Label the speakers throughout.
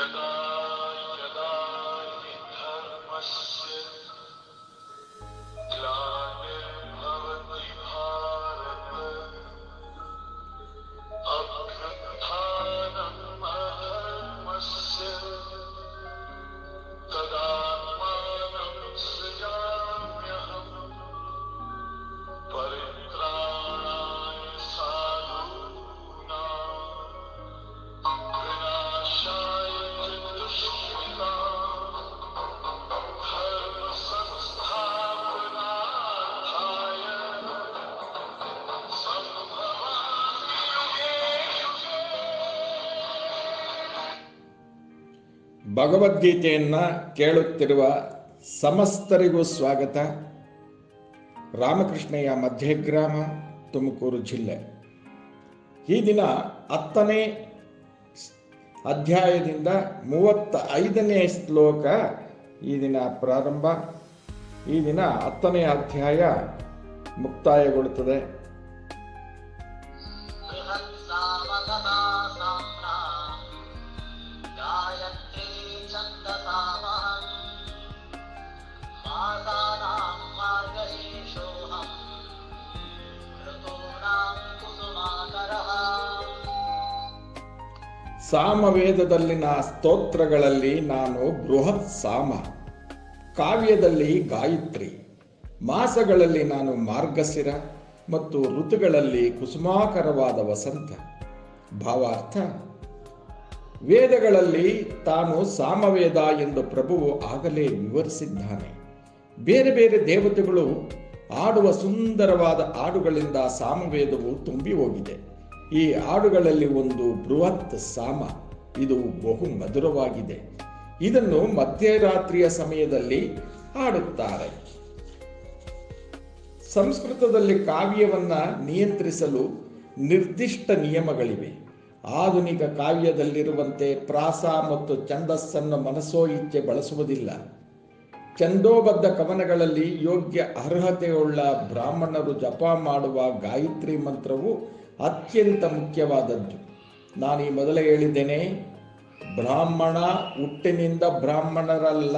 Speaker 1: यदा यदा हि धर्मस्य ग्लानिर्भवति भारत अभ्युत्थानम् अधर्मस्य तदात्मानं सृजाम्यहम् परित्राणाय साधूनां विनाशाय च दुष्कृताम् धर्मसंस्थापनार्थाय सम्भवामि युगे युगे
Speaker 2: ಭಗವದ್ಗೀತೆಯನ್ನ ಕೇಳುತ್ತಿರುವ ಸಮಸ್ತರಿಗೂ ಸ್ವಾಗತ ರಾಮಕೃಷ್ಣಯ್ಯ ಮಧ್ಯಗ್ರಾಮ ತುಮಕೂರು ಜಿಲ್ಲೆ ಈ ದಿನ ಹತ್ತನೇ ಅಧ್ಯಾಯದಿಂದ ಮೂವತ್ತ ಐದನೇ ಶ್ಲೋಕ ಈ ದಿನ ಪ್ರಾರಂಭ ಈ ದಿನ ಹತ್ತನೇ ಅಧ್ಯಾಯ ಮುಕ್ತಾಯಗೊಳ್ಳುತ್ತದೆ
Speaker 3: बृहत्सामगता साम्ना गायत्री छन्दसामहम् मासानां मार्गशीर्षोऽहम् ऋतूनां कुसुमाकरः
Speaker 2: ಸಾಮವೇದದಲ್ಲಿನ ಸ್ತೋತ್ರಗಳಲ್ಲಿ ನಾನು ಬೃಹತ್ ಸಾಮ ಕಾವ್ಯದಲ್ಲಿ ಗಾಯತ್ರಿ ಮಾಸಗಳಲ್ಲಿ ನಾನು ಮಾರ್ಗಶಿರ ಮತ್ತು ಋತುಗಳಲ್ಲಿ ಕುಸುಮಾಕರವಾದ ವಸಂತ ಭಾವಾರ್ಥ ವೇದಗಳಲ್ಲಿ ತಾನು ಸಾಮವೇದ ಎಂದು ಪ್ರಭುವು ಆಗಲೇ ವಿವರಿಸಿದ್ದಾನೆ ಬೇರೆ ಬೇರೆ ದೇವತೆಗಳು ಆಡುವ ಸುಂದರವಾದ ಹಾಡುಗಳಿಂದ ಸಾಮವೇದವು ತುಂಬಿ ಹೋಗಿದೆ ಈ ಹಾಡುಗಳಲ್ಲಿ ಒಂದು ಬೃಹತ್ ಸಾಮ ಇದು ಬಹು ಮಧುರವಾಗಿದೆ ಇದನ್ನು ಮಧ್ಯರಾತ್ರಿಯ ಸಮಯದಲ್ಲಿ ಹಾಡುತ್ತಾರೆ ಸಂಸ್ಕೃತದಲ್ಲಿ ಕಾವ್ಯವನ್ನ ನಿಯಂತ್ರಿಸಲು ನಿರ್ದಿಷ್ಟ ನಿಯಮಗಳಿವೆ ಆಧುನಿಕ ಕಾವ್ಯದಲ್ಲಿರುವಂತೆ ಪ್ರಾಸ ಮತ್ತು ಛಂದಸ್ಸನ್ನು ಮನಸೋ ಇಚ್ಛೆ ಬಳಸುವುದಿಲ್ಲ ಛಂದೋಬದ್ಧ ಕವನಗಳಲ್ಲಿ ಯೋಗ್ಯ ಅರ್ಹತೆಯುಳ್ಳ ಬ್ರಾಹ್ಮಣರು ಜಪ ಮಾಡುವ ಗಾಯತ್ರಿ ಮಂತ್ರವು ಅತ್ಯಂತ ಮುಖ್ಯವಾದದ್ದು ನಾನು ಈ ಮೊದಲೇ ಹೇಳಿದ್ದೇನೆ ಬ್ರಾಹ್ಮಣ ಹುಟ್ಟಿನಿಂದ ಬ್ರಾಹ್ಮಣರಲ್ಲ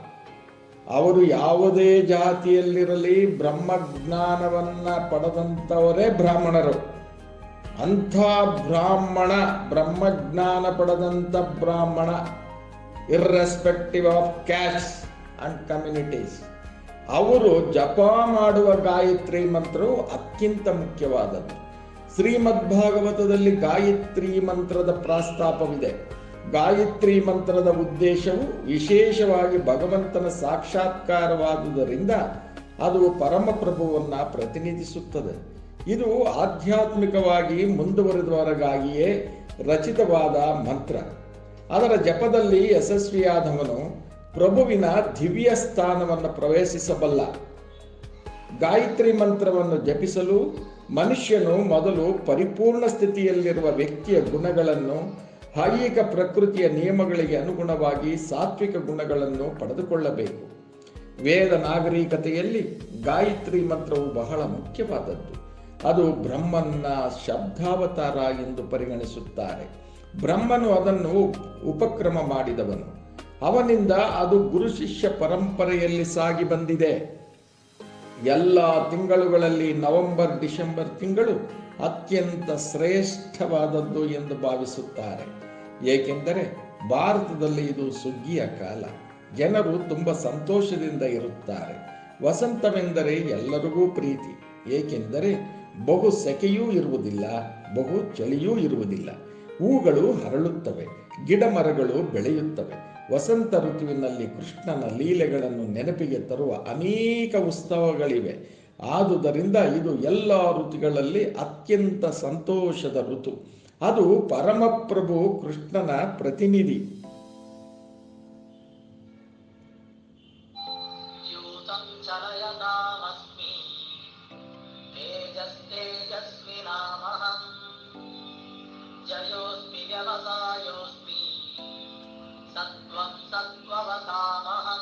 Speaker 2: ಅವರು ಯಾವುದೇ ಜಾತಿಯಲ್ಲಿರಲಿ ಬ್ರಹ್ಮಜ್ಞಾನವನ್ನ ಪಡೆದಂಥವರೇ ಬ್ರಾಹ್ಮಣರು ಅಂಥ ಬ್ರಾಹ್ಮಣ ಬ್ರಹ್ಮಜ್ಞಾನ ಪಡೆದಂಥ ಬ್ರಾಹ್ಮಣ irrespective of caste and communities ಅವರು ಜಪ ಮಾಡುವ ಗಾಯತ್ರಿ ಮಂತ್ರವು ಅತ್ಯಂತ ಮುಖ್ಯವಾದದ್ದು ಶ್ರೀಮದ್ ಭಾಗವತದಲ್ಲಿ ಗಾಯತ್ರಿ ಮಂತ್ರದ ಪ್ರಾಸ್ತಾಪವಿದೆ ಗಾಯತ್ರಿ ಮಂತ್ರದ ಉದ್ದೇಶವು ವಿಶೇಷವಾಗಿ ಭಗವಂತನ ಸಾಕ್ಷಾತ್ಕಾರವಾದುದರಿಂದ ಅದು ಪರಮಪ್ರಭುವನ್ನ ಪ್ರತಿನಿಧಿಸುತ್ತದೆ ಇದು ಆಧ್ಯಾತ್ಮಿಕವಾಗಿ ಮುಂದುವರೆದವರಿಗಾಗಿಯೇ ರಚಿತವಾದ ಮಂತ್ರ ಅದರ ಜಪದಲ್ಲಿ ಯಶಸ್ವಿಯಾದವನು ಪ್ರಭುವಿನ ದಿವ್ಯ ಸ್ಥಾನವನ್ನು ಪ್ರವೇಶಿಸಬಲ್ಲ ಗಾಯತ್ರಿ ಮಂತ್ರವನ್ನು ಜಪಿಸಲು ಮನುಷ್ಯನು ಮೊದಲು ಪರಿಪೂರ್ಣ ಸ್ಥಿತಿಯಲ್ಲಿರುವ ವ್ಯಕ್ತಿಯ ಗುಣಗಳನ್ನು ಐಹಿಕ ಪ್ರಕೃತಿಯ ನಿಯಮಗಳಿಗೆ ಅನುಗುಣವಾಗಿ ಸಾತ್ವಿಕ ಗುಣಗಳನ್ನು ಪಡೆದುಕೊಳ್ಳಬೇಕು ವೇದ ನಾಗರಿಕತೆಯಲ್ಲಿ ಗಾಯತ್ರಿ ಮಂತ್ರವು ಬಹಳ ಮುಖ್ಯವಾದದ್ದು ಅದು ಬ್ರಹ್ಮನ್ನ ಶಬ್ದಾವತಾರ ಎಂದು ಪರಿಗಣಿಸುತ್ತಾರೆ ಬ್ರಹ್ಮನು ಅದನ್ನು ಉಪಕ್ರಮ ಮಾಡಿದವನು ಅವನಿಂದ ಅದು ಗುರು ಶಿಷ್ಯ ಪರಂಪರೆಯಲ್ಲಿ ಸಾಗಿ ಬಂದಿದೆ ಎಲ್ಲ ತಿಂಗಳುಗಳಲ್ಲಿ ನವೆಂಬರ್ ಡಿಸೆಂಬರ್ ತಿಂಗಳು ಅತ್ಯಂತ ಶ್ರೇಷ್ಠವಾದದ್ದು ಎಂದು ಭಾವಿಸುತ್ತಾರೆ ಏಕೆಂದರೆ ಭಾರತದಲ್ಲಿ ಇದು ಸುಗ್ಗಿಯ ಕಾಲ ಜನರು ತುಂಬ ಸಂತೋಷದಿಂದ ಇರುತ್ತಾರೆ ವಸಂತವೆಂದರೆ ಎಲ್ಲರಿಗೂ ಪ್ರೀತಿ ಏಕೆಂದರೆ ಬಹು ಸೆಕೆಯೂ ಇರುವುದಿಲ್ಲ ಬಹು ಚಳಿಯೂ ಇರುವುದಿಲ್ಲ ಹೂಗಳು ಹರಳುತ್ತವೆ ಗಿಡ ಮರಗಳು ಬೆಳೆಯುತ್ತವೆ ವಸಂತ ಋತುವಿನಲ್ಲಿ ಕೃಷ್ಣನ ಲೀಲೆಗಳನ್ನು ನೆನಪಿಗೆ ತರುವ ಅನೇಕ ಉತ್ಸವಗಳಿವೆ ಆದುದರಿಂದ ಇದು ಎಲ್ಲ ಋತುಗಳಲ್ಲಿ ಅತ್ಯಂತ ಸಂತೋಷದ ಋತು ಅದು ಪರಮಪ್ರಭು ಕೃಷ್ಣನ ಪ್ರತಿನಿಧಿ
Speaker 3: द्यूतं चलयतामस्मि तेजस्तेजस्विनामहम् जयोऽस्मि व्यवसायोऽस्मि सत्त्वं सत्त्ववतामहम्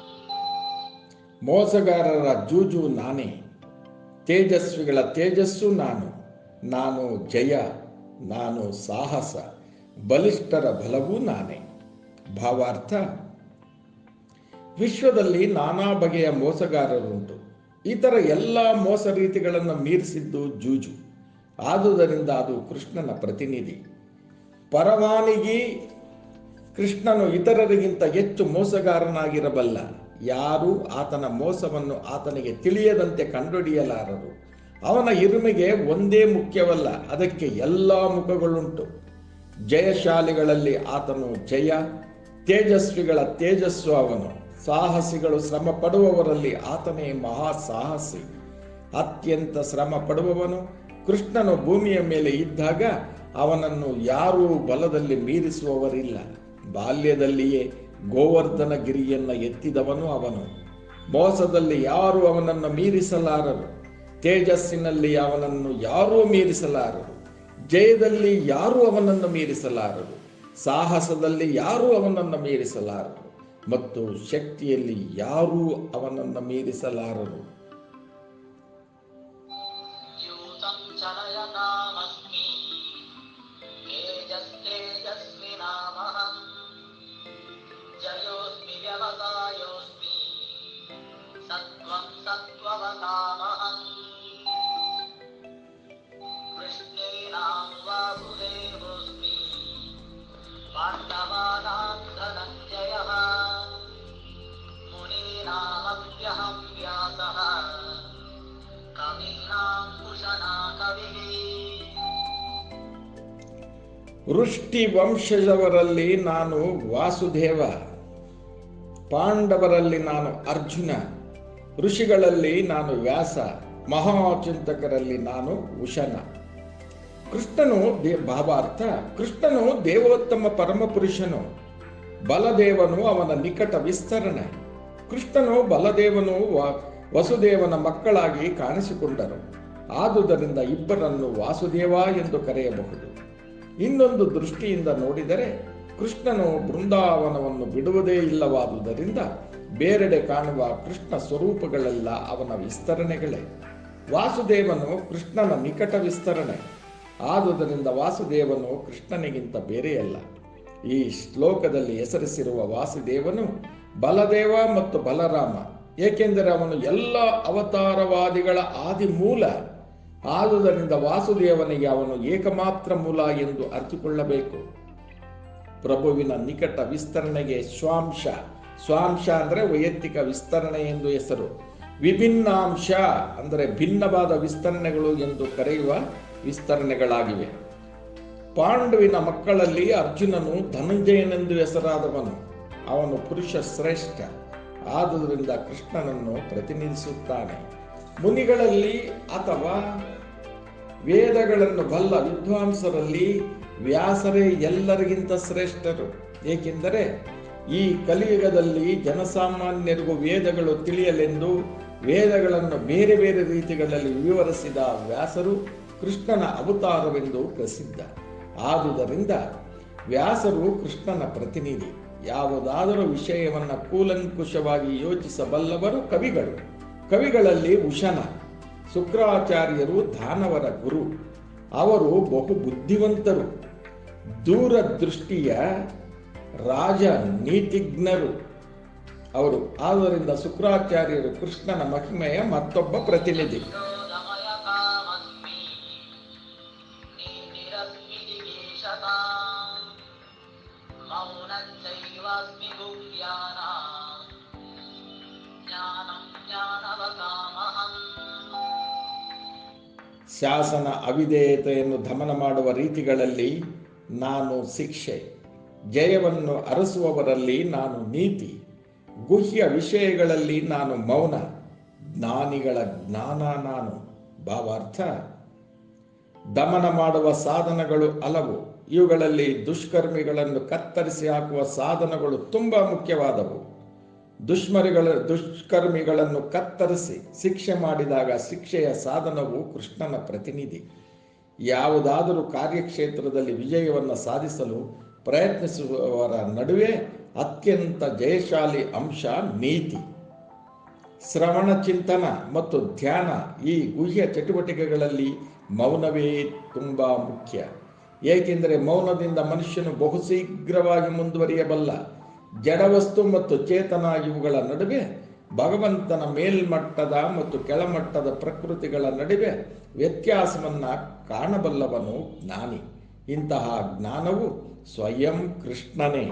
Speaker 2: ಮೋಸಗಾರರ ಜೂಜು ನಾನೇ ತೇಜಸ್ವಿಗಳ ತೇಜಸ್ಸು ನಾನು ನಾನು ಜಯ ನಾನು ಸಾಹಸ ಬಲಿಷ್ಠರ ಬಲವೂ ನಾನೇ ಭಾವಾರ್ಥ ವಿಶ್ವದಲ್ಲಿ ನಾನಾ ಬಗೆಯ ಮೋಸಗಾರರುಂಟು ಇತರ ಎಲ್ಲ ಮೋಸ ರೀತಿಗಳನ್ನು ಮೀರಿಸಿದ್ದು ಜೂಜು ಆದುದರಿಂದ ಅದು ಕೃಷ್ಣನ ಪ್ರತಿನಿಧಿ ಪರವಾನಿಗೆ ಕೃಷ್ಣನು ಇತರರಿಗಿಂತ ಹೆಚ್ಚು ಮೋಸಗಾರನಾಗಿರಬಲ್ಲ ಯಾರೂ ಆತನ ಮೋಸವನ್ನು ಆತನಿಗೆ ತಿಳಿಯದಂತೆ ಕಂಡುಹಿಡಿಯಲಾರರು ಅವನ ಇರುಮೆಗೆ ಒಂದೇ ಮುಖ್ಯವಲ್ಲ ಅದಕ್ಕೆ ಎಲ್ಲ ಮುಖಗಳುಂಟು ಜಯಶಾಲಿಗಳಲ್ಲಿ ಆತನು ಜಯ ತೇಜಸ್ವಿಗಳ ತೇಜಸ್ಸು ಅವನು ಸಾಹಸಿಗಳು ಶ್ರಮ ಪಡುವವರಲ್ಲಿ ಆತನೇ ಮಹಾ ಸಾಹಸಿ ಅತ್ಯಂತ ಶ್ರಮ ಪಡುವವನು ಕೃಷ್ಣನು ಭೂಮಿಯ ಮೇಲೆ ಇದ್ದಾಗ ಅವನನ್ನು ಯಾರೂ ಬಲದಲ್ಲಿ ಮೀರಿಸುವವರಿಲ್ಲ ಬಾಲ್ಯದಲ್ಲಿಯೇ ಗೋವರ್ಧನ ಗಿರಿಯನ್ನ ಎತ್ತಿದವನು ಅವನು ಮೋಸದಲ್ಲಿ ಯಾರು ಅವನನ್ನು ಮೀರಿಸಲಾರರು ತೇಜಸ್ಸಿನಲ್ಲಿ ಅವನನ್ನು ಯಾರೂ ಮೀರಿಸಲಾರರು ಜಯದಲ್ಲಿ ಯಾರೂ ಅವನನ್ನು ಮೀರಿಸಲಾರರು ಸಾಹಸದಲ್ಲಿ ಯಾರೂ ಅವನನ್ನು ಮೀರಿಸಲಾರರು ಮತ್ತು ಶಕ್ತಿಯಲ್ಲಿ ಯಾರೂ ಅವನನ್ನು ಮೀರಿಸಲಾರರು
Speaker 3: यूतं चलयतामस्मि तेजस्तेजस्विनामहम् जयोऽस्मि व्यवसायोऽस्मि सत्त्वं सत्त्ववतामहम् कृष्णेनां वासुदेवोऽस्मि पाण्डवानां धनञ्जयः मुनीनामप्यहं व्यासः कवीनां कुशना कविः
Speaker 2: ವೃಷ್ಟಿ ವಂಶಜವರಲ್ಲಿ ನಾನು ವಾಸುದೇವ ಪಾಂಡವರಲ್ಲಿ ನಾನು ಅರ್ಜುನ ಋಷಿಗಳಲ್ಲಿ ನಾನು ವ್ಯಾಸ ಮಹಾಚಿಂತಕರಲ್ಲಿ ನಾನು ಉಶನ ಕೃಷ್ಣನು ದೇ ಭಾವಾರ್ಥ ಕೃಷ್ಣನು ದೇವೋತ್ತಮ ಪರಮಪುರುಷನು ಬಲದೇವನು ಅವನ ನಿಕಟ ವಿಸ್ತರಣೆ ಕೃಷ್ಣನು ಬಲದೇವನು ವ- ವಸುದೇವನ ಮಕ್ಕಳಾಗಿ ಕಾಣಿಸಿಕೊಂಡರು ಆದುದರಿಂದ ಇಬ್ಬರನ್ನು ವಾಸುದೇವ ಎಂದು ಕರೆಯಬಹುದು ಇನ್ನೊಂದು ದೃಷ್ಟಿಯಿಂದ ನೋಡಿದರೆ ಕೃಷ್ಣನು ಬೃಂದಾವನವನ್ನು ಬಿಡುವುದೇ ಇಲ್ಲವಾದುದರಿಂದ ಬೇರೆಡೆ ಕಾಣುವ ಕೃಷ್ಣ ಸ್ವರೂಪಗಳೆಲ್ಲ ಅವನ ವಿಸ್ತರಣೆಗಳೇ ವಾಸುದೇವನು ಕೃಷ್ಣನ ನಿಕಟ ವಿಸ್ತರಣೆ ಆದುದರಿಂದ ವಾಸುದೇವನು ಕೃಷ್ಣನಿಗಿಂತ ಬೇರೆಯಲ್ಲ ಈ ಶ್ಲೋಕದಲ್ಲಿ ಹೆಸರಿಸಿರುವ ವಾಸುದೇವನು ಬಲದೇವ ಮತ್ತು ಬಲರಾಮ ಏಕೆಂದರೆ ಅವನು ಎಲ್ಲ ಅವತಾರವಾದಿಗಳ ಆದಿ ಮೂಲ ಆದುದರಿಂದ ವಾಸುದೇವನಿಗೆ ಅವನು ಏಕಮಾತ್ರ ಮೂಲ ಎಂದು ಅರ್ಥಿಕೊಳ್ಳಬೇಕು ಪ್ರಭುವಿನ ನಿಕಟ ವಿಸ್ತರಣೆಗೆ ಸ್ವಾಂಶ ಸ್ವಾಂಶ ಅಂದರೆ ವೈಯಕ್ತಿಕ ವಿಸ್ತರಣೆ ಎಂದು ಹೆಸರು ವಿಭಿನ್ನಾಂಶ ಅಂದರೆ ಭಿನ್ನವಾದ ವಿಸ್ತರಣೆಗಳು ಎಂದು ಕರೆಯುವ ವಿಸ್ತರಣೆಗಳಾಗಿವೆ ಪಾಂಡುವಿನ ಮಕ್ಕಳಲ್ಲಿ ಅರ್ಜುನನು ಧನಂಜಯನೆಂದು ಹೆಸರಾದವನು ಅವನು ಪುರುಷ ಶ್ರೇಷ್ಠ ಆದುದರಿಂದ ಕೃಷ್ಣನನ್ನು ಪ್ರತಿನಿಧಿಸುತ್ತಾನೆ ಮುನಿಗಳಲ್ಲಿ ಅಥವಾ ವೇದಗಳನ್ನು ಬಲ್ಲ ವಿದ್ವಾಂಸರಲ್ಲಿ ವ್ಯಾಸರೇ ಎಲ್ಲರಿಗಿಂತ ಶ್ರೇಷ್ಠರು ಏಕೆಂದರೆ ಈ ಕಲಿಯುಗದಲ್ಲಿ ಜನಸಾಮಾನ್ಯರಿಗೂ ವೇದಗಳು ತಿಳಿಯಲೆಂದು ವೇದಗಳನ್ನು ಬೇರೆ ಬೇರೆ ರೀತಿಗಳಲ್ಲಿ ವಿವರಿಸಿದ ವ್ಯಾಸರು ಕೃಷ್ಣನ ಅವತಾರವೆಂದು ಪ್ರಸಿದ್ಧ ಆದುದರಿಂದ ವ್ಯಾಸರು ಕೃಷ್ಣನ ಪ್ರತಿನಿಧಿ ಯಾವುದಾದರೂ ವಿಷಯವನ್ನ ಕೂಲಂಕುಷವಾಗಿ ಯೋಚಿಸಬಲ್ಲವರು ಕವಿಗಳು ಕವಿಗಳಲ್ಲಿ ಉಶನ ಶುಕ್ರಾಚಾರ್ಯರು ದಾನವರ ಗುರು ಅವರು ಬಹು ಬುದ್ಧಿವಂತರು ದೂರದೃಷ್ಟಿಯ ರಾಜ ನೀತಿಜ್ಞರು ಅವರು ಆದ್ದರಿಂದ ಶುಕ್ರಾಚಾರ್ಯರು ಕೃಷ್ಣನ ಮಹಿಮೆಯ ಮತ್ತೊಬ್ಬ ಪ್ರತಿನಿಧಿ
Speaker 3: विनोदमयकामस्मि नीतिरस्मि जिगीषताम् मौनं चैवास्मि गुह्यानाम् ज्ञानं ज्ञानवतामहम्
Speaker 2: ಶಾಸನ ಅವಿಧೇಯತೆಯನ್ನು ದಮನ ಮಾಡುವ ರೀತಿಗಳಲ್ಲಿ ನಾನು ಶಿಕ್ಷೆ ಜಯವನ್ನು ಅರಸುವವರಲ್ಲಿ ನಾನು ನೀತಿ ಗುಹ್ಯ ವಿಷಯಗಳಲ್ಲಿ ನಾನು ಮೌನ ಜ್ಞಾನಿಗಳ ಜ್ಞಾನ ನಾನು ಭಾವಾರ್ಥ ದಮನ ಮಾಡುವ ಸಾಧನಗಳು ಹಲವು ಇವುಗಳಲ್ಲಿ ದುಷ್ಕರ್ಮಿಗಳನ್ನು ಕತ್ತರಿಸಿ ಹಾಕುವ ಸಾಧನಗಳು ತುಂಬಾ ಮುಖ್ಯವಾದವು ದುಷ್ಮರಿಗಳ ದುಷ್ಕರ್ಮಿಗಳನ್ನು ಕತ್ತರಿಸಿ ಶಿಕ್ಷೆ ಮಾಡಿದಾಗ ಶಿಕ್ಷೆಯ ಸಾಧನವು ಕೃಷ್ಣನ ಪ್ರತಿನಿಧಿ ಯಾವುದಾದರೂ ಕಾರ್ಯಕ್ಷೇತ್ರದಲ್ಲಿ ವಿಜಯವನ್ನು ಸಾಧಿಸಲು ಪ್ರಯತ್ನಿಸುವವರ ನಡುವೆ ಅತ್ಯಂತ ಜಯಶಾಲಿ ಅಂಶ ನೀತಿ ಶ್ರವಣ ಚಿಂತನ ಮತ್ತು ಧ್ಯಾನ ಈ ಗುಹ್ಯ ಚಟುವಟಿಕೆಗಳಲ್ಲಿ ಮೌನವೇ ತುಂಬಾ ಮುಖ್ಯ ಏಕೆಂದರೆ ಮೌನದಿಂದ ಮನುಷ್ಯನು ಬಹುಶೀಘ್ರವಾಗಿ ಮುಂದುವರಿಯಬಲ್ಲ ಜಡವಸ್ತು ಮತ್ತು ಚೇತನ ಇವುಗಳ ನಡುವೆ ಭಗವಂತನ ಮೇಲ್ಮಟ್ಟದ ಮತ್ತು ಕೆಳಮಟ್ಟದ ಪ್ರಕೃತಿಗಳ ನಡುವೆ ವ್ಯತ್ಯಾಸವನ್ನ ಕಾಣಬಲ್ಲವನು ಜ್ಞಾನಿ ಇಂತಹ ಜ್ಞಾನವು ಸ್ವಯಂ ಕೃಷ್ಣನೇ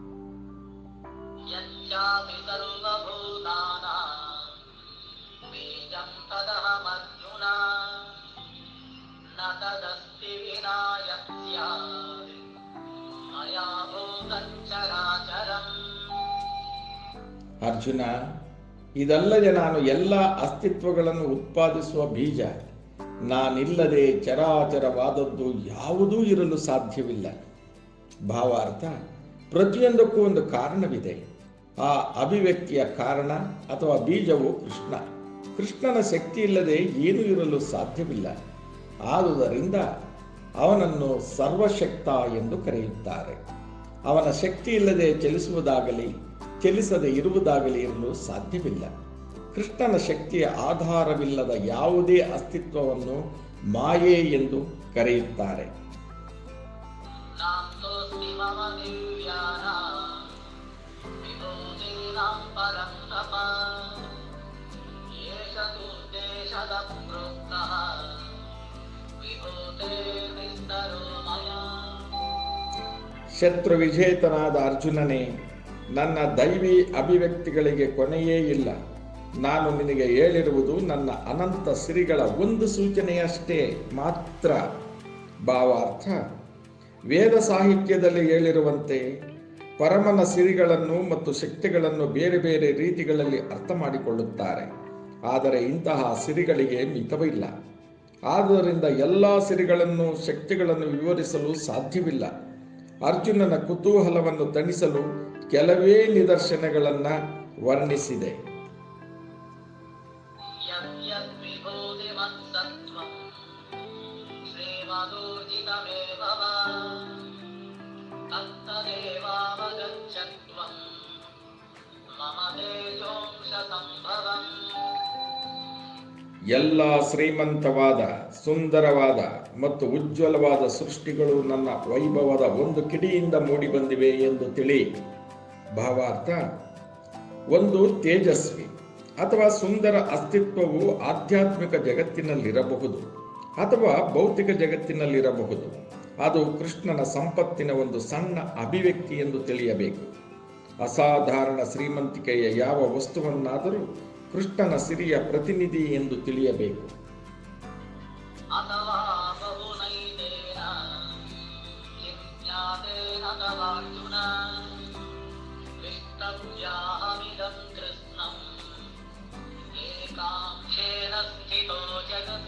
Speaker 3: यच्चापि सर्वभूतानां बीजं तदहमर्जुन न तदस्ति विना यत्स्यात् मया भूतं चराचरम्
Speaker 2: ಅರ್ಜುನ ಇದಲ್ಲದೆ ನಾನು ಎಲ್ಲ ಅಸ್ತಿತ್ವಗಳನ್ನು ಉತ್ಪಾದಿಸುವ ಬೀಜ ನಾನಿಲ್ಲದೆ ಚರಾಚರವಾದದ್ದು ಯಾವುದೂ ಇರಲು ಸಾಧ್ಯವಿಲ್ಲ ಭಾವಾರ್ಥ ಪ್ರತಿಯೊಂದಕ್ಕೂ ಒಂದು ಕಾರಣವಿದೆ ಆ ಅಭಿವ್ಯಕ್ತಿಯ ಕಾರಣ ಅಥವಾ ಬೀಜವು ಕೃಷ್ಣ ಕೃಷ್ಣನ ಶಕ್ತಿ ಇಲ್ಲದೆ ಏನೂ ಇರಲು ಸಾಧ್ಯವಿಲ್ಲ ಆದುದರಿಂದ ಅವನನ್ನು ಸರ್ವಶಕ್ತ ಎಂದು ಕರೆಯುತ್ತಾರೆ ಅವನ ಶಕ್ತಿ ಇಲ್ಲದೆ ಚಲಿಸುವುದಾಗಲಿ ಚಲಿಸದೆ ಇರುವುದಾಗಲಿ ಇರಲು ಸಾಧ್ಯವಿಲ್ಲ ಕೃಷ್ಣನ ಶಕ್ತಿಯ ಆಧಾರವಿಲ್ಲದ ಯಾವುದೇ ಅಸ್ತಿತ್ವವನ್ನು ಮಾಯೆ ಎಂದು ಕರೆಯುತ್ತಾರೆ
Speaker 3: नान्तोऽस्ति मम दिव्यानां विभूतीनां परं तप एष तुर्देशदः प्रोक्तः विभूतेर्विस्तरो मया
Speaker 2: ಶತ್ರು ವಿಜೇತನಾದ ಅರ್ಜುನನೇ ನನ್ನ ದೈವಿ ಅಭಿವ್ಯಕ್ತಿಗಳಿಗೆ ಕೊನೆಯೇ ಇಲ್ಲ ನಾನು ನಿನಗೆ ಹೇಳಿರುವುದು ನನ್ನ ಅನಂತ ಸಿರಿಗಳ ಒಂದು ಸೂಚನೆಯಷ್ಟೇ ಮಾತ್ರ ಭಾವಾರ್ಥ ವೇದ ಸಾಹಿತ್ಯದಲ್ಲಿ ಹೇಳಿರುವಂತೆ ಪರಮನ ಸಿರಿಗಳನ್ನು ಮತ್ತು ಶಕ್ತಿಗಳನ್ನು ಬೇರೆ ಬೇರೆ ರೀತಿಗಳಲ್ಲಿ ಅರ್ಥ ಮಾಡಿಕೊಳ್ಳುತ್ತಾರೆ ಆದರೆ ಇಂತಹ ಸಿರಿಗಳಿಗೆ ಮಿತವಿಲ್ಲ ಆದುದರಿಂದ ಎಲ್ಲ ಸಿರಿಗಳನ್ನು ಶಕ್ತಿಗಳನ್ನು ವಿವರಿಸಲು ಸಾಧ್ಯವಿಲ್ಲ ಅರ್ಜುನನ ಕುತೂಹಲವನ್ನು ತಣಿಸಲು ಕೆಲವೇ ನಿದರ್ಶನಗಳನ್ನು ವರ್ಣಿಸಿದೆ
Speaker 3: यद्यद्विभूतिमत्सत्त्वं श्रीमदूर्जितमेव वा तत्तदेवावगच्छत्वं मम तेजोंशसम्भवम्
Speaker 2: ಎಲ್ಲ ಶ್ರೀಮಂತವಾದ ಸುಂದರವಾದ ಮತ್ತು ಉಜ್ವಲವಾದ ಸೃಷ್ಟಿಗಳು ನನ್ನ ವೈಭವದ ಒಂದು ಕಿಡಿಯಿಂದ ಮೂಡಿ ಬಂದಿವೆ ಎಂದು ತಿಳಿ ಭಾವಾರ್ಥ ಒಂದು ತೇಜಸ್ವಿ ಅಥವಾ ಸುಂದರ ಅಸ್ತಿತ್ವವು ಆಧ್ಯಾತ್ಮಿಕ ಜಗತ್ತಿನಲ್ಲಿರಬಹುದು ಅಥವಾ ಭೌತಿಕ ಜಗತ್ತಿನಲ್ಲಿರಬಹುದು ಅದು ಕೃಷ್ಣನ ಸಂಪತ್ತಿನ ಒಂದು ಸಣ್ಣ ಅಭಿವ್ಯಕ್ತಿ ಎಂದು ತಿಳಿಯಬೇಕು ಅಸಾಧಾರಣ ಶ್ರೀಮಂತಿಕೆಯ ಯಾವ ವಸ್ತುವನ್ನಾದರೂ ಕೃಷ್ಣನ ಸಿರಿಯ ಪ್ರತಿನಿಧಿ ಎಂದು ತಿಳಿಯಬೇಕು
Speaker 3: अथवा बहुनैतेन जिज्ञातेन तवार्जुन विष्टव्याहमिदं कृष्णम् एकाङ्क्षेन स्थितो जगत्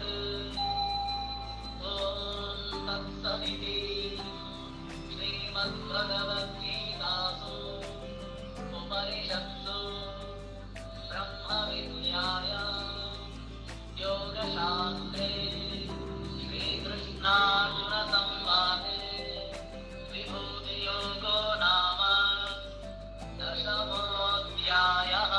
Speaker 3: ॐ तत्सदिति श्रीमद्भगवद्गीतासु उपनिषत्सु ब्रह्मविद्याया योगशास्त्रे श्रीकृष्णार्जुनसंवादे विभूतियोगो नाम दशमोऽध्यायः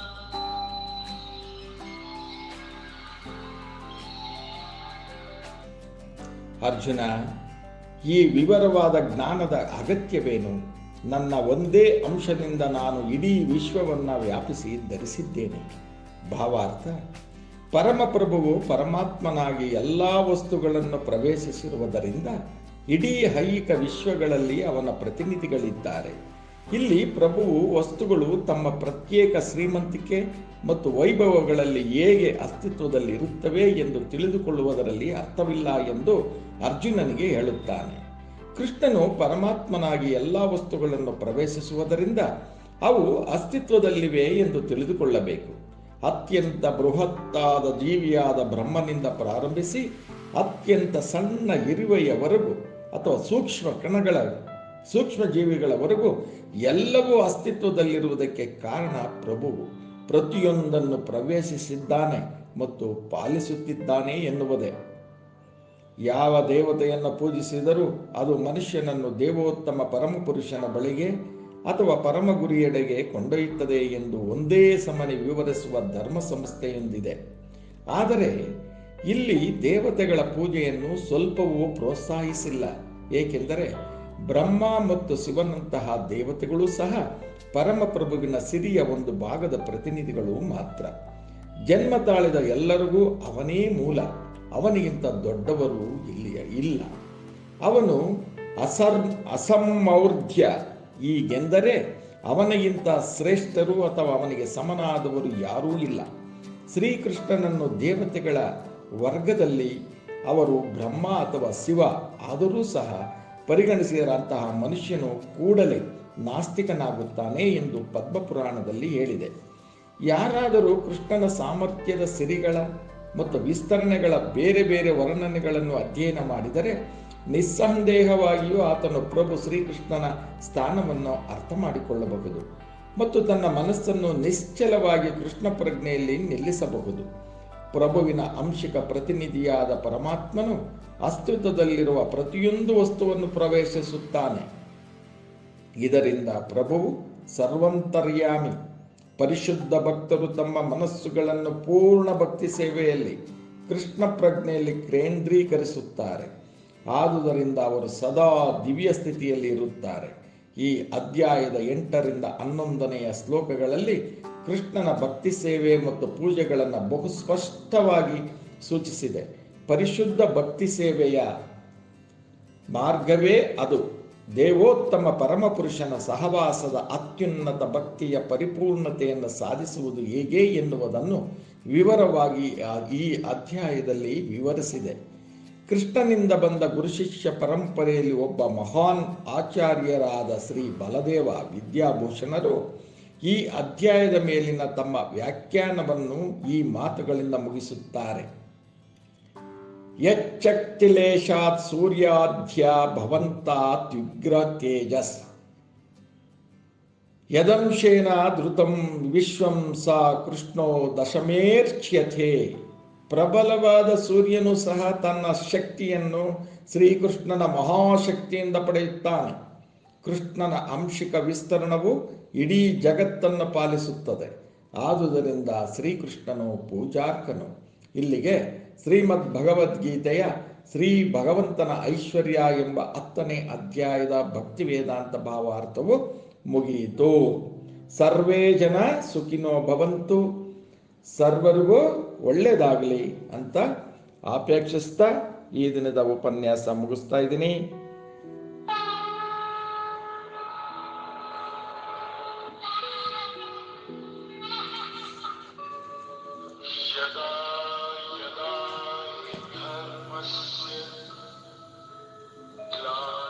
Speaker 2: ಅರ್ಜುನ ಈ ವಿವರವಾದ ಜ್ಞಾನದ ಅಗತ್ಯವೇನು ನನ್ನ ಒಂದೇ ಅಂಶದಿಂದ ನಾನು ಇಡೀ ವಿಶ್ವವನ್ನು ವ್ಯಾಪಿಸಿ ಧರಿಸಿದ್ದೇನೆ ಭಾವಾರ್ಥ ಪರಮಪ್ರಭುವು ಪರಮಾತ್ಮನಾಗಿ ಎಲ್ಲ ವಸ್ತುಗಳನ್ನು ಪ್ರವೇಶಿಸಿರುವುದರಿಂದ ಇಡೀ ಐಹಿಕ ವಿಶ್ವಗಳಲ್ಲಿ ಅವನ ಪ್ರತಿನಿಧಿಗಳಿದ್ದಾರೆ ಇಲ್ಲಿ ಪ್ರಭುವು ವಸ್ತುಗಳು ತಮ್ಮ ಪ್ರತ್ಯೇಕ ಶ್ರೀಮಂತಿಕೆ ಮತ್ತು ವೈಭವಗಳಲ್ಲಿ ಹೇಗೆ ಅಸ್ತಿತ್ವದಲ್ಲಿ ಇರುತ್ತವೆ ಎಂದು ತಿಳಿದುಕೊಳ್ಳುವುದರಲ್ಲಿ ಅರ್ಥವಿಲ್ಲ ಎಂದು ಅರ್ಜುನನಿಗೆ ಹೇಳುತ್ತಾನೆ ಕೃಷ್ಣನು ಪರಮಾತ್ಮನಾಗಿ ಎಲ್ಲ ವಸ್ತುಗಳನ್ನು ಪ್ರವೇಶಿಸುವುದರಿಂದ ಅವು ಅಸ್ತಿತ್ವದಲ್ಲಿವೆ ಎಂದು ತಿಳಿದುಕೊಳ್ಳಬೇಕು ಅತ್ಯಂತ ಬೃಹತ್ತಾದ ಜೀವಿಯಾದ ಬ್ರಹ್ಮನಿಂದ ಪ್ರಾರಂಭಿಸಿ ಅತ್ಯಂತ ಸಣ್ಣ ಇರುವೆಯವರೆಗೂ ಅಥವಾ ಸೂಕ್ಷ್ಮ ಕಣಗಳ ಸೂಕ್ಷ್ಮ ಜೀವಿಗಳವರೆಗೂ ಎಲ್ಲವೂ ಅಸ್ತಿತ್ವದಲ್ಲಿರುವುದಕ್ಕೆ ಕಾರಣ ಪ್ರಭುವು ಪ್ರತಿಯೊಂದನ್ನು ಪ್ರವೇಶಿಸಿದ್ದಾನೆ ಮತ್ತು ಪಾಲಿಸುತ್ತಿದ್ದಾನೆ ಎನ್ನುವುದೇ ಯಾವ ದೇವತೆಯನ್ನು ಪೂಜಿಸಿದರೂ ಅದು ಮನುಷ್ಯನನ್ನು ದೇವೋತ್ತಮ ಪರಮಪುರುಷನ ಬಳಿಗೆ ಅಥವಾ ಪರಮ ಗುರಿಯೆಡೆಗೆ ಕೊಂಡೊಯ್ಯುತ್ತದೆ ಎಂದು ಒಂದೇ ಸಮನೆ ವಿವರಿಸುವ ಧರ್ಮ ಸಂಸ್ಥೆಯೊಂದಿದೆ ಆದರೆ ಇಲ್ಲಿ ದೇವತೆಗಳ ಪೂಜೆಯನ್ನು ಸ್ವಲ್ಪವೂ ಪ್ರೋತ್ಸಾಹಿಸಿಲ್ಲ ಏಕೆಂದರೆ ಬ್ರಹ್ಮ ಮತ್ತು ಶಿವನಂತಹ ದೇವತೆಗಳು ಸಹ ಪರಮಪ್ರಭುವಿನ ಸಿರಿಯ ಒಂದು ಭಾಗದ ಪ್ರತಿನಿಧಿಗಳು ಮಾತ್ರ ಜನ್ಮ ತಾಳಿದ ಎಲ್ಲರಿಗೂ ಅವನೇ ಮೂಲ ಅವನಿಗಿಂತ ದೊಡ್ಡವರು ಇಲ್ಲಿಯ ಇಲ್ಲ ಅವನು ಅಸರ್ ಅಸಮೌರ್ಧ್ಯ ಈಗೆಂದರೆ ಅವನಿಗಿಂತ ಶ್ರೇಷ್ಠರು ಅಥವಾ ಅವನಿಗೆ ಸಮನಾದವರು ಯಾರೂ ಇಲ್ಲ ಶ್ರೀಕೃಷ್ಣನನ್ನು ದೇವತೆಗಳ ವರ್ಗದಲ್ಲಿ ಅವರು ಬ್ರಹ್ಮ ಅಥವಾ ಶಿವ ಆದರೂ ಸಹ ಪರಿಗಣಿಸಿದಂತಹ ಮನುಷ್ಯನು ಕೂಡಲೇ ನಾಸ್ತಿಕನಾಗುತ್ತಾನೆ ಎಂದು ಪದ್ಮಪುರಾಣದಲ್ಲಿ ಹೇಳಿದೆ ಯಾರಾದರೂ ಕೃಷ್ಣನ ಸಾಮರ್ಥ್ಯದ ಸಿರಿಗಳ ಮತ್ತು ವಿಸ್ತರಣೆಗಳ ಬೇರೆ ಬೇರೆ ವರ್ಣನೆಗಳನ್ನು ಅಧ್ಯಯನ ಮಾಡಿದರೆ ನಿಸ್ಸಂದೇಹವಾಗಿಯೂ ಆತನು ಪ್ರಭು ಶ್ರೀಕೃಷ್ಣನ ಸ್ಥಾನವನ್ನು ಅರ್ಥ ಮಾಡಿಕೊಳ್ಳಬಹುದು ಮತ್ತು ತನ್ನ ಮನಸ್ಸನ್ನು ನಿಶ್ಚಲವಾಗಿ ಕೃಷ್ಣ ಪ್ರಜ್ಞೆಯಲ್ಲಿ ನಿಲ್ಲಿಸಬಹುದು ಪ್ರಭುವಿನ ಅಂಶಿಕ ಪ್ರತಿನಿಧಿಯಾದ ಪರಮಾತ್ಮನು ಅಸ್ತಿತ್ವದಲ್ಲಿರುವ ಪ್ರತಿಯೊಂದು ವಸ್ತುವನ್ನು ಪ್ರವೇಶಿಸುತ್ತಾನೆ ಇದರಿಂದ ಪ್ರಭುವು ಸರ್ವಂತರ್ಯಾಮಿ ಪರಿಶುದ್ಧ ಭಕ್ತರು ತಮ್ಮ ಮನಸ್ಸುಗಳನ್ನು ಪೂರ್ಣ ಭಕ್ತಿ ಸೇವೆಯಲ್ಲಿ ಕೃಷ್ಣ ಪ್ರಜ್ಞೆಯಲ್ಲಿ ಕೇಂದ್ರೀಕರಿಸುತ್ತಾರೆ ಆದುದರಿಂದ ಅವರು ಸದಾ ದಿವ್ಯ ಸ್ಥಿತಿಯಲ್ಲಿ ಇರುತ್ತಾರೆ ಈ ಅಧ್ಯಾಯದ ಎಂಟರಿಂದ ಹನ್ನೊಂದನೆಯ ಶ್ಲೋಕಗಳಲ್ಲಿ ಕೃಷ್ಣನ ಭಕ್ತಿ ಸೇವೆ ಮತ್ತು ಪೂಜೆಗಳನ್ನು ಬಹು ಸ್ಪಷ್ಟವಾಗಿ ಸೂಚಿಸಿದೆ ಪರಿಶುದ್ಧ ಭಕ್ತಿ ಸೇವೆಯ ಮಾರ್ಗವೇ ಅದು ದೇವೋತ್ತಮ ಪರಮಪುರುಷನ ಸಹವಾಸದ ಅತ್ಯುನ್ನತ ಭಕ್ತಿಯ ಪರಿಪೂರ್ಣತೆಯನ್ನು ಸಾಧಿಸುವುದು ಹೇಗೆ ಎನ್ನುವುದನ್ನು ವಿವರವಾಗಿ ಆ- ಈ ಅಧ್ಯಾಯದಲ್ಲಿ ವಿವರಿಸಿದೆ ಕೃಷ್ಣನಿಂದ ಬಂದ ಗುರುಶಿಷ್ಯ ಪರಂಪರೆಯಲ್ಲಿ ಒಬ್ಬ ಮಹಾನ್ ಆಚಾರ್ಯರಾದ ಶ್ರೀ ಬಲದೇವ ವಿದ್ಯಾಭೂಷಣರು ಈ ಅಧ್ಯಾಯದ ಮೇಲಿನ ತಮ್ಮ ವ್ಯಾಖ್ಯಾನವನ್ನು ಈ ಮಾತುಗಳಿಂದ ಮುಗಿಸುತ್ತಾರೆ ಯಚ್ಚಕ್ತಿಲೇಶಾತ್ ಸೂರ್ಯಾಧ್ಯ ಭವಂತಾತ್ಯುಗ್ರ ತೇಜಸ್ ಯದಂಶೇನ ಧೃತಂ ವಿಶ್ವಂ ಸಾ ಕೃಷ್ಣೋ ದಶಮೇರ್ಚ್ಯಥೆ ಪ್ರಬಲವಾದ ಸೂರ್ಯನು ಸಹ ತನ್ನ ಶಕ್ತಿಯನ್ನು ಶ್ರೀಕೃಷ್ಣನ ಮಹಾಶಕ್ತಿಯಿಂದ ಪಡೆಯುತ್ತಾನೆ ಕೃಷ್ಣನ ಅಂಶಿಕ ವಿಸ್ತರಣವು ಇಡೀ ಜಗತ್ತನ್ನು ಪಾಲಿಸುತ್ತದೆ ಆದುದರಿಂದ ಶ್ರೀಕೃಷ್ಣನು ಪೂಜಾರ್ಕನು ಇಲ್ಲಿಗೆ ಶ್ರೀಮದ್ ಭಗವದ್ಗೀತೆಯ ಶ್ರೀ ಭಗವಂತನ ಐಶ್ವರ್ಯ ಎಂಬ ಹತ್ತನೇ ಅಧ್ಯಾಯದ ಭಕ್ತಿ ವೇದಾಂತ ಭಾವಾರ್ಥವು ಮುಗಿಯಿತು ಸರ್ವೇ ಜನ ಸುಖಿನೋ ಭವಂತು ಸರ್ವರಿಗೂ ಒಳ್ಳೆಯದಾಗಲಿ ಅಂತ ಅಪೇಕ್ಷಿಸ್ತಾ ಈ ದಿನದ ಉಪನ್ಯಾಸ ಮುಗಿಸ್ತಾ ಇದ್ದೀನಿ
Speaker 1: यदा यदा हि धर्मस्य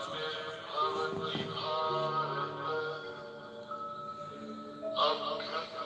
Speaker 1: ग्लानिर्भवति भारत अभ्युत्थानम्